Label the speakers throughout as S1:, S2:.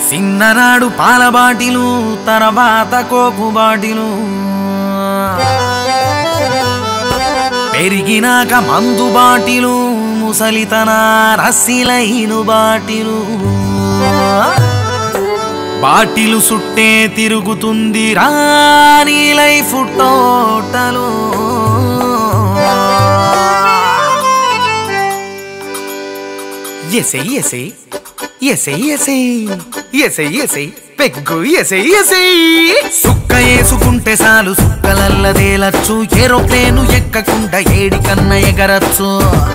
S1: చిన్ననాడు పాల బాటిలు తర్వాత Coke bottle పెరిగినాక మందు బాటిలు ముసలితన రసిలైను బాటిలు బాటిలు సుట్టే తిరుగుతుంది రాని లైఫ్ టోటలు ఎసై ఎసై ఎసై ఎసై ఎసై ఎసై పెగ్గు ఎసై ఎసై సుక్క వేసుకుంటే చాలు సుక్కలల్లదేలచ్చు ఏరోప్లేను ఎక్కకుండా ఏడి కన్న ఎగరచ్చు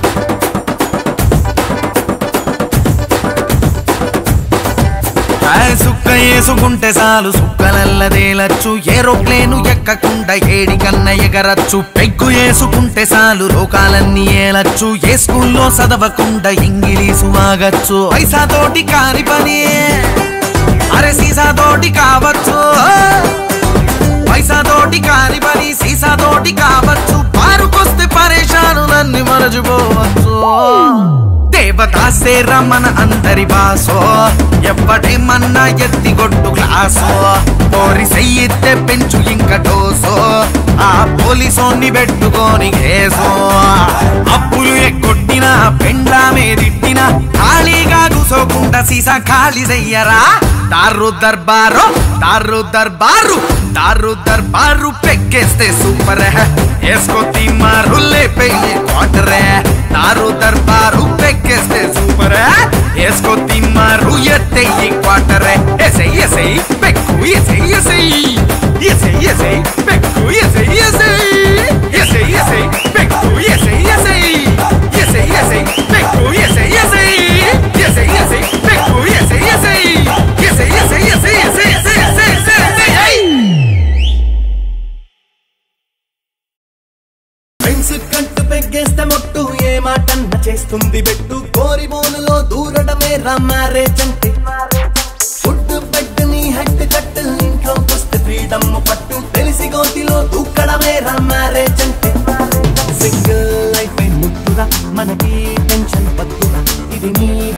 S1: ఆ సుక్క వేసుకుంటే చాలు సుక్కలల్లదేలచ్చు ఏరోప్లేను ఎక్కకుండా ఏడి కన్న ఎగరచ్చు పెగ్గు వేసుకుంటే చాలు లోకాలన్నీ ఏలచ్చు ఏ స్కూల్లో చదవకుండా ఇంగిలీసు ఆగచ్చు పైసాతోటి కాని పని అరే సీసాతోటి కావచ్చు పైసాతోటి కాని పని సీసాతోటి కావచ్చు పారుకొస్తే పరేషాను నన్ను మరచిపోవచ్చు దేవదాసే రమణ అందరి బాసో ఎవ్వడేమన్నా ఎత్తిగొట్టు గ్లాసో పోరి సెయ్యితే పెంచు ఇంక డోసో ఆ పోలీసోన్ని పెట్టుకొని కేసో అప్పులు ఎక్కొట్టినా పెండ్లామే తిట్టినా ఖాళీగా కూసోకుండా సీసా ఖాళీ చెయ్యరా దారు దర్బారో దారు దర్బారు దారు దర్బారు పెక్కేస్తే సూపర్ వేసుకో తిమ్మారు లేపేయి క్వార్టర్ దారు దర్బారు పెక్కేస్తే సూపర్ వేసుకో తిమ్మారు ఎత్తేయి క్వార్టర్ ఎసై ఎసై పెక్కు ఎసై ఎసై ఎసై ఎసై పెక్కు ఎసై ఎసై ఎసై ఎసై పెక్కు ఎసై ఎసై ఎసై ఎసై పెక్కు ఎసై ఎసై ఎసై ఎసై పెక్కు ఎసై ఎసై ఎసై ఎసై ఎసై ఎసై ఎసై ఎసై ఎసై ఎసై
S2: ఫ్రెండ్స్ కంటు పెగ్గేస్తే మొట్టు ఏ మాటన్న చేస్తుంది బెట్టు కోరి బోనులో దూరడమే రా మ్యారేజ్ అంటే ఫుడ్ బెడ్ నీ హెడ్ కట్టు ఇంట్లో వస్తే ఫ్రీడమ్ పట్టు తెలిసి గోతిలో దూకడమే రా మ్యారేజ్ అంటే సింగిల్ లైఫ్ ముట్టురా మనకి టెన్షన్ పట్టురా ఇది నీ